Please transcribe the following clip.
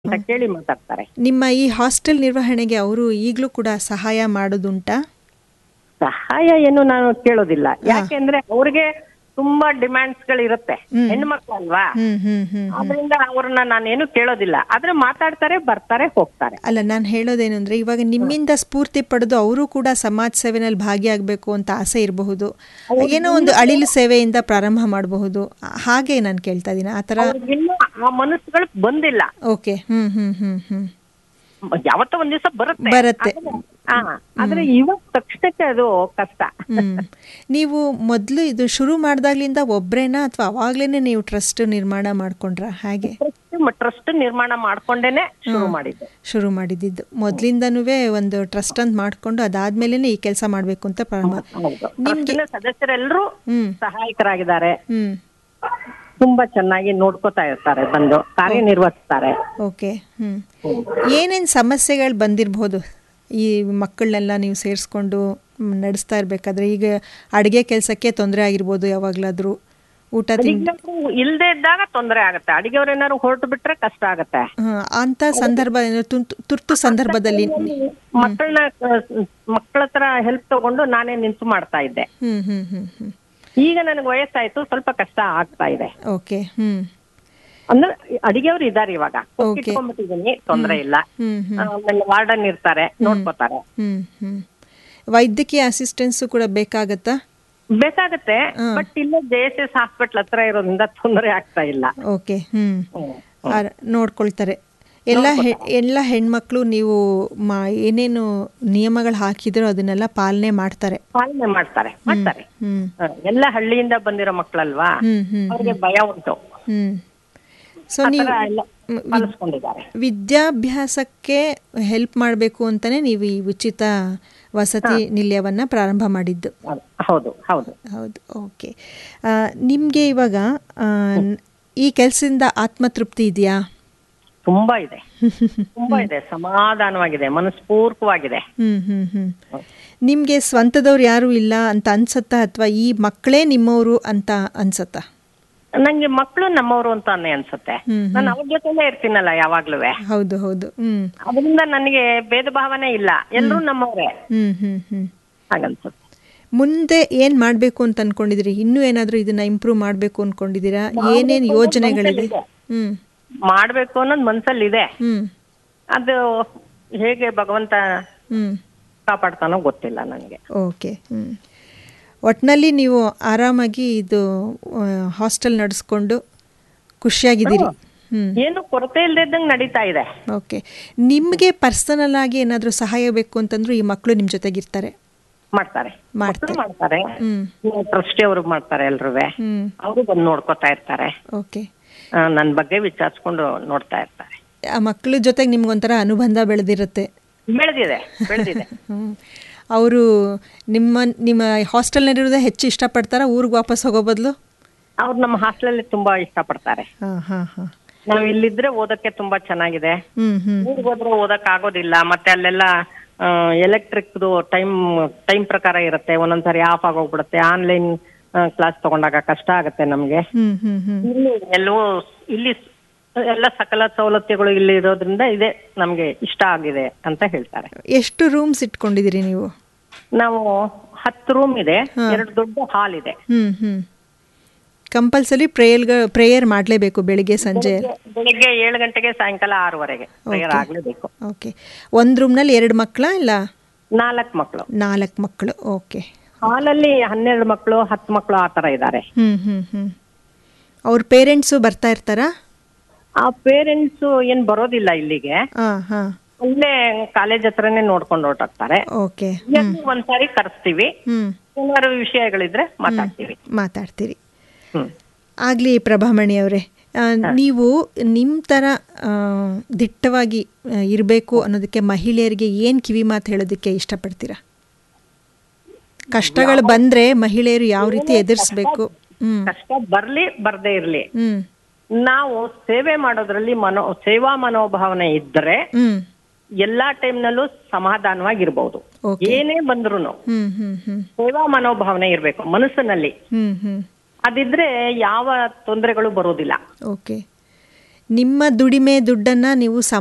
ಅಂತ ಕೇಳಿ ಮಾತಾಡ್ತಾರೆ ನಿಮ್ಮ ಈ ಹಾಸ್ಟೆಲ್ ನಿರ್ವಹಣೆಗೆ ಅವರು ಈಗಲೂ ಕೂಡ ಸಹಾಯ ಮಾಡೋದುಂಟಾ ಸಹಾಯ ಏನು ನಾನು ಕೇಳೋದಿಲ್ಲ ಯಾಕೆಂದ್ರೆ ಅವ್ರಿಗೆ ತುಂಬಾ ಡಿಮ್ಯಾಂಡ್ಸ್ ಗಳಿರುತ್ತೆ ಹೆಣ್ಮಕ್ಳು ಅಲ್ವಾ ಹ್ಮ್ ಹ್ಮ್ ಹ್ಮ್ ಆದ್ರಿಂದ ಅವ್ರನ್ನ ನಾನೇನು ಕೇಳೋದಿಲ್ಲ ಆದ್ರೆ ಮಾತಾಡ್ತಾರೆ ಬರ್ತಾರೆ ಹೋಗ್ತಾರೆ ಅಲ್ಲ ನಾನು ಹೇಳೋದೇನು ಅಂದ್ರೆ ಇವಾಗ ನಿಮ್ಮಿಂದ ಸ್ಫೂರ್ತಿ ಪಡೆದು ಅವರು ಕೂಡ ಸಮಾಜ ಸೇವೆನಲ್ಲಿ ಭಾಗಿಯಾಗಬೇಕು ಅಂತ ಆಸೆ ಇರಬಹುದು ಏನೋ ಒಂದು ಅಳಿಲು ಸೇವೆಯಿಂದ ಪ್ರಾರಂಭ ಮಾಡಬಹುದು ಹಾಗೆ ನಾನು ಕೇಳ್ತಾ ಇದ್ದೀನಿ ಆ ಥರ ಅವ್ರಿಗಿನ್ನೂ ಆ ಮನಸ್ಸುಗಳು ಬಂದಿಲ್ಲ ಓಕೆ ಹ್ಮ್ ಹ್ಮ್ ಹ್ಮ್ ಹ್ಮ್ ಯಾವತ್ತೋ ಒಂದ್ ದಿವಸ ಬರುತ್ತೆ ಬರುತ್ತೆ. ಆದ್ರೆ- ಹಾ ಆದ್ರೆ ಇವಾಗ ತಕ್ಷಣಕ್ಕೆ ಅದು ಕಷ್ಟ ಹ್ಮ್ ನೀವು ಮೊದಲು ಇದು ಶುರು ಮಾಡ್ದಾಗ್ಲಿಂದ ಒಬ್ರೇನಾ ಅಥವಾ ಅವಾಗ್ಲೇನೆ ನೀವು ಟ್ರಸ್ಟ್ ನಿರ್ಮಾಣ ಮಾಡ್ಕೊಂಡ್ರ ಹಾಗೆ ಟ್ರಸ್ಟ್ ನಿರ್ಮಾಣ ಮಾಡ್ಕೊಂಡೇನೆ ಶುರು ಮಾಡಿದ್ದೆ ಶುರು ಮಾಡಿದ್ದು ಮೊದ್ಲಿಂದನೂ ಒಂದು ಟ್ರಸ್ಟ್ ಅಂತ ಮಾಡ್ಕೊಂಡು ಅದಾದ್ಮೇಲೆ ಈ ಕೆಲಸ ಮಾಡ್ಬೇಕು ಅಂತ ಪ್ರಾರಂಭ ಹೌದು ಟ್ರಸ್ಟಿನ ಸದಸ್ಯರೆಲ್ಲರೂ ಹ್ಮ್ ಸಹಾಯಕರಾಗಿದ್ದಾರೆ ಹ್ಮ್ ತುಂಬಾ ಚೆನ್ನಾಗಿ ನೋಡ್ಕೋತಾ ಇರ್ತಾರೆ ಬಂದು ಕಾರ್ಯನಿರ್ವಹಿಸ್ತಾರೆ ಓಕೆ ಹ್ಮ್ ಏನೇನು ಸಮಸ್ಯೆಗಳು ಬಂದಿರಬಹುದು ಈ ಮಕ್ಕಳನ್ನೆಲ್ಲ ನೀವು ಸೇರಿಸ್ಕೊಂಡು ನಡೆಸ್ತಾ ಇರಬೇಕಾದ್ರೆ ಈಗ ಅಡುಗೆ ಕೆಲಸಕ್ಕೆ ತೊಂದರೆ ಆಗಿರ್ಬೋದು ಯಾವಾಗಲಾದರೂ ಊಟ ತಿಂಡಿ ಅಡಿಗೆಯವ್ರು ಇಲ್ದೇ ಇದ್ದಾಗ ತೊಂದರೆ ಆಗುತ್ತೆ ಅಡಿಗೆಯವ್ರು ಏನಾದ್ರು ಹೊರಟು ಬಿಟ್ರೆ ಕಷ್ಟ ಆಗುತ್ತೆ ಹಾಂ ಅಂಥ ಸಂದರ್ಭ ಏನಾದ್ರು ತುರ್ತು- ತುರ್ತು ಸಂದರ್ಭದಲ್ಲಿ ಮಕ್ಕಳನ್ನ ಮಕ್ಕಳ ಹತ್ರ ಹೆಲ್ಪ್ ತಗೊಂಡು ನಾನೇ ನಿಂತು ಮಾಡ್ತಾ ಇದ್ದೆ ಹ್ಮ್ ಹ್ಮ್ ಹ್ಮ್ ಹ್ಮ್ ಈಗ ನನಗೆ ವಯಸ್ಸಾಯ್ತು ಸ್ವಲ್ಪ ಕಷ್ಟ ಆಗ್ತಾ ಇದೆ ಓಕೆ ಹ್ಮ್ ಅಂದ್ರೆ ಅಡಿಗೆಯವ್ರು ಇದಾರೆ ಇವಾಗ ಇಟ್ಕೊಂಡ್ಬಿಟ್ಟಿದೀನಿ ತೊಂದರೆ ಇಲ್ಲ ಹ್ಮ್ ಹ್ಮ್ ಆಮೇಲೆ ವಾರ್ಡನ್ ಇರ್ತಾರೆ ನೋಡ್ಕೋತಾರೆ ಹ್ಮ್ ಹ್ಮ್ ವೈದ್ಯಕೀಯ ಅಸಿಸ್ಟೆನ್ಸು ಕೂಡ ಬೇಕಾಗತ್ತಾ ಬೇಕಾಗತ್ತೆ ಬಟ್ ಇಲ್ಲೇ ಜೆ ಎಸ್ ಎಸ್ ಹಾಸ್ಪಿಟಲ್ ಹತ್ರ ಇರೋದ್ರಿಂದ ತೊಂದರೆ ಆಗ್ತಾ ಇಲ್ಲ ಓಕೆ ಹ್ಮ್ ಹ್ಮ್. ಆರ್- ನೋಡ್ಕೊಳ್ತಾರೆ ಎಲ್ಲ ಹೆ ಎಲ್ಲ ಹೆಣ್ಮಕ್ಳು ನೀವು ಮಾ ಏನೇನು ನಿಯಮಗಳು ಹಾಕಿದ್ರೋ ಅದನ್ನೆಲ್ಲ ಪಾಲನೆ ಮಾಡ್ತಾರೆ ಪಾಲನೆ ಮಾಡ್ತಾರೆ ಮಾಡ್ತಾರೆ ಹ್ಮ್ ಹ, ಎಲ್ಲ ಹಳ್ಳಿಯಿಂದ ಬಂದಿರೋ ಮಕ್ಕಳಲ್ವಾ ಹ್ಮ್ ಹ್ಮ್ ಅವ್ರಿಗೆ ಭಯ ಉಂಟು ಹ್ಮ್ ಸೊ ಆ ನೀವು ಥರ ಎಲ್ಲ ಪಾಲಿಸ್ಕೊಂಡಿದ್ದಾರೆ ವಿದ್ಯಾಭ್ಯಾಸಕ್ಕೆ ಹೆಲ್ಪ್ ಮಾಡಬೇಕು ಅಂತಲೇ ನೀವು ಈ ಉಚಿತ ವಸತಿ ನಿಲಯವನ್ನು ಪ್ರಾರಂಭ ಮಾಡಿದ್ದು ಹೌದು, ಹೌದು ಹೌದು ಹೌದು ಓಕೆ ನಿಮಗೆ ಇವಾಗ ಆ, ನ್- ಈ ಕೆಲಸದಿಂದ ಆತ್ಮತೃಪ್ತಿ ಇದೆಯಾ ತುಂಬಾ ಇದೆ ತುಂಬಾ ಇದೆ ಸಮಾಧಾನವಾಗಿದೆ ಮನಸ್ಪೂರ್ವಕವಾಗಿದೆ ಹ್ಮ್ ಹ್ಮ್ ಹ್ಮ್ ನಿಮಗೆ ಸ್ವಂತದವ್ರು ಯಾರೂ ಇಲ್ಲ ಅಂತ ಅನ್ಸತ್ತಾ ಅಥವಾ ಈ ಮಕ್ಕಳೇ ನಿಮ್ಮವರು ಅಂತ ಅನ್ಸತ್ತಾ ನಂಗೆ ಮಕ್ಕಳು ನಮ್ಮವರು ಅಂತಾನೆ ಅನ್ಸುತ್ತೆ ಹ್ಮ್, ನಾನು ಅವ್ರ ಜೊತೆಲೇ ಇರ್ತೀನಲ್ಲ ಯಾವಾಗ್ಲೂ ಹೌದು ಹೌದು ಹ್ಮ್ ಅದರಿಂದ ನನಗೆ ಭೇದ ಭಾವನೆ ಇಲ್ಲ ಎಲ್ರೂ ನಮ್ಮವ್ರೆ ಹ್ಮ್ ಹ್ಮ್ ಹ್ಮ್ ಹಾಗನ್ಸುತ್ತೆ ಮುಂದೆ ಏನು ಮಾಡಬೇಕು ಅಂತ ಅನ್ಕೊಂಡಿದ್ದೀರಿ ಇನ್ನೂ ಏನಾದರೂ ಇದನ್ನ ಇಂಪ್ರೂವ್ ಮಾಡಬೇಕು ಅನ್ಕೊಂಡಿದ್ದೀರಾ ಏನೇನು ಯೋಜನೆಗಳಿದೆ ಹ್ಮ್ ಮಾಡ್ಬೇಕು ಅನ್ನೋದು ಮನ್ಸಲ್ಲಿ ಇದೆ ಹ್ಮ್ ಅದು ಹೇಗೆ ಭಗವಂತ ಹ್ಮ್ ಕಾಪಾಡ್ತಾನೋ ಗೊತ್ತಿಲ್ಲ ನನಗೆ ಓಕೆ ಹ್ಞೂ ಒಟ್ಟಿನಲ್ಲಿ ನೀವು ಆರಾಮಾಗಿ ಇದು ಹಾಸ್ಟೆಲ್ ನಡೆಸ್ಕೊಂಡು ಖುಷಿಯಾಗಿದ್ದೀರಿ ಹ್ಞೂ ಏನು ಕೊರತೆ ಇಲ್ದಿದ್ದಂಗೆ ನಡೀತಾ ಇದೆ ಓಕೆ ನಿಮಗೆ ಪರ್ಸನಲ್ ಆಗಿ ಏನಾದರೂ ಸಹಾಯ ಬೇಕು ಅಂತಂದ್ರೂ ಈ ಮಕ್ಕಳು ನಿಮ್ಮ ಜೊತೆಗಿರ್ತಾರೆ ಮಾಡ್ತಾರೆ ಮಾಡ್ತಾರೆ. ಮಕ್ಳು ಮಾಡ್ತಾರೆ ಹ್ಞೂ ಟ್ರಸ್ಟಿ ಅವರು ಮಾಡ್ತಾರೆ ಎಲ್ರೂ ಹ್ಞೂ ಅವರು ಬಂದು ನೋಡ್ಕೋತಾ ಇರ್ತಾರೆ ಓಕೆ ನನ್ನ ಬಗ್ಗೆ ವಿಚಾರಿಸ್ಕೊಂಡು ನೋಡ್ತಾ ಇರ್ತಾರೆ ಆ ಮಕ್ಕಳ ಜೊತೆಗೆ ನಿಮ್ಗೊಂಥರ ಅನುಬಂಧ ಬೆಳೆದಿರುತ್ತೆ ಬೆಳೆದಿದೆ ಬೆಳೆದಿದೆ ಅವರು ನಿಮ್ಮ ನಿಮ್ಮ ಹಾಸ್ಟೆಲ್ನಲ್ಲಿರೋದೇ ಹೆಚ್ಚು ಇಷ್ಟಪಡ್ತಾರಾ ಊರಿಗೆ ವಾಪಸ್ ಹೋಗೋ ಬದಲು ಅವ್ರು ನಮ್ಮ ಹಾಸ್ಟೆಲಲ್ಲಿ ತುಂಬಾ ಇಷ್ಟಪಡ್ತಾರೆ ಹಾಂ ಹಾಂ ಹಾಂ ನಾವ್ ಇಲ್ಲಿದ್ರೆ ಓದಕ್ಕೆ ತುಂಬಾ ಚೆನ್ನಾಗಿದೆ ಹ್ಞೂ ಹ್ಞೂ ಊರಿಗೆ ಹೋದ್ರೆ ಓದಕ್ ಆಗೋದಿಲ್ಲ ಮತ್ತೆ ಅಲ್ಲೆಲ್ಲ ಎಲೆಕ್ಟ್ರಿಕ್ದು ಟೈಮ್ ಟೈಮ್ ಪ್ರಕಾರ ಇರುತ್ತೆ ಒಂದೊಂದ್ಸರಿ ಆಫ್ ಆಗೋಗ್ಬಿಡುತ್ತೆ ಆನ್ಲೈನ್ ಕ್ಲಾಸ್ ತಗೊಂಡಾಗ ಕಷ್ಟ ಆಗುತ್ತೆ ನಮ್ಗೆ ಹ್ಞೂ ಹ್ಞೂ ಹ್ಞೂ ಇಲ್ಲಿ ಎಲ್ಲವೂ ಇಲ್ಲಿ ಸ್- ಎಲ್ಲ ಸಕಲ ಸವಲತ್ತುಗಳು ಇಲ್ಲಿ ಇರೋದ್ರಿಂದ ಇದೆ ನಮ್ಗೆ ಇಷ್ಟ ಆಗಿದೆ ಅಂತ ಹೇಳ್ತಾರೆ ಎಷ್ಟು ರೂಮ್ಸ್ ಇಟ್ಕೊಂಡಿದ್ದೀರಿ ನೀವು ನಾವು ಹತ್ತು ರೂಮ್ ಇದೆ ಎರಡು ದೊಡ್ಡ ಹಾಲ್ ಇದೆ ಹ್ಞೂ ಹ್ಞೂ ಕಂಪಲ್ಸರಿ ಪ್ರೇಯರ್ಗ ಪ್ರೇಯರ್ ಮಾಡಲೇಬೇಕು ಬೆಳಿಗ್ಗೆ ಸಂಜೆ ಬೆಳಿಗ್ಗೆ ಏಳು ಗಂಟೆಗೆ ಸಾಯಂಕಾಲ ಆರೂವರೆಗೆ ಪ್ರೇಯರ್ ಆಗ್ಲೇಬೇಕು ಓಕೆ ಒಂದು ರೂಮ್ನಲ್ಲಿ ಎರಡು ಮಕ್ಕಳ ಇಲ್ಲ ನಾಲ್ಕು ಮಕ್ಕಳು ನಾಲ್ಕು ಮಕ್ಕಳು ಓಕೆ ಹಾಲಲ್ಲಿ ಹನ್ನೆರಡು ಮಕ್ಕಳು ಹತ್ತು ಮಕ್ಕಳು ಆ ತರ ಇದ್ದಾರೆ ಹ್ಞೂ ಹ್ಞೂ ಹ್ಞೂ ಅವ್ರ ಪೇರೆಂಟ್ಸು ಬರ್ತಾ ಇರ್ತಾರಾ ಆ ಪೇರೆಂಟ್ಸ್ ಏನ್ ಬರೋದಿಲ್ಲ ಇಲ್ಲಿಗೆ ಹಾಂ ಹಾಂ ಅಲ್ಲೇ ಕಾಲೇಜ್ ಹತ್ರನೇ ನೋಡ್ಕೊಂಡು ಹೊರಟೋಗ್ತಾರೆ ಓಕೆ ಎಲ್ರೂ ಒಂದ್ಸಾರಿ ಕರೆಸ್ತೀವಿ ಹ್ಞೂ ಏನಾದ್ರು ವಿಷಯಗಳಿದ್ರೆ ಮಾತಾಡ್ತೀವಿ ಮಾತಾಡ್ತೀರಿ ಹ್ಮ್ ಆಗಲಿ ಪ್ರಭಾಮಣಿ ಅವರೇ ನೀವು ನಿಮ್ಮ ಥರ ಆ, ದಿಟ್ಟವಾಗಿ ಇರಬೇಕು ಅನ್ನೋದಕ್ಕೆ ಮಹಿಳೆಯರಿಗೆ ಏನು ಕಿವಿ ಮಾತು ಹೇಳೋದಕ್ಕೆ ಇಷ್ಟಪಡ್ತೀರಾ ಕಷ್ಟಗಳು ಬಂದರೆ ಮಹಿಳೆಯರು ಯಾವ ರೀತಿ ಎದುರಿಸ್ಬೇಕು ಹ್ಞೂ ಕಷ್ಟ ಬರ್ಲಿ ಬರ್ದೇ ಇರ್ಲಿ ಹ್ಞೂ ನಾವು ಸೇವೆ ಮಾಡೋದ್ರಲ್ಲಿ ಮನೋ ಸೇವಾ ಮನೋಭಾವನೆ ಇದ್ರೆ ಹ್ಞೂ ಎಲ್ಲಾ ಟೈಮ್ನಲ್ಲೂ ಸಮಾಧಾನವಾಗಿರ್ಬಹುದು Okay. ಏನೇ ಬಂದ್ರು ಹ್ಞೂ ಹ್ಞೂ ಹ್ಞೂ ಸೇವಾ ಮನೋಭಾವನೆ ಇರ್ಬೇಕು ಮನಸ್ಸಿನಲ್ಲಿ ಹ್ಞೂ ಹ್ಞೂ ಅದಿದ್ರೆ ಯಾವ ತೊಂದರೆಗಳು ಬರೋದಿಲ್ಲ ಓಕೆ ನಿಮ್ಮ ದುಡಿಮೆ ದುಡ್ಡನ್ನು ನೀವು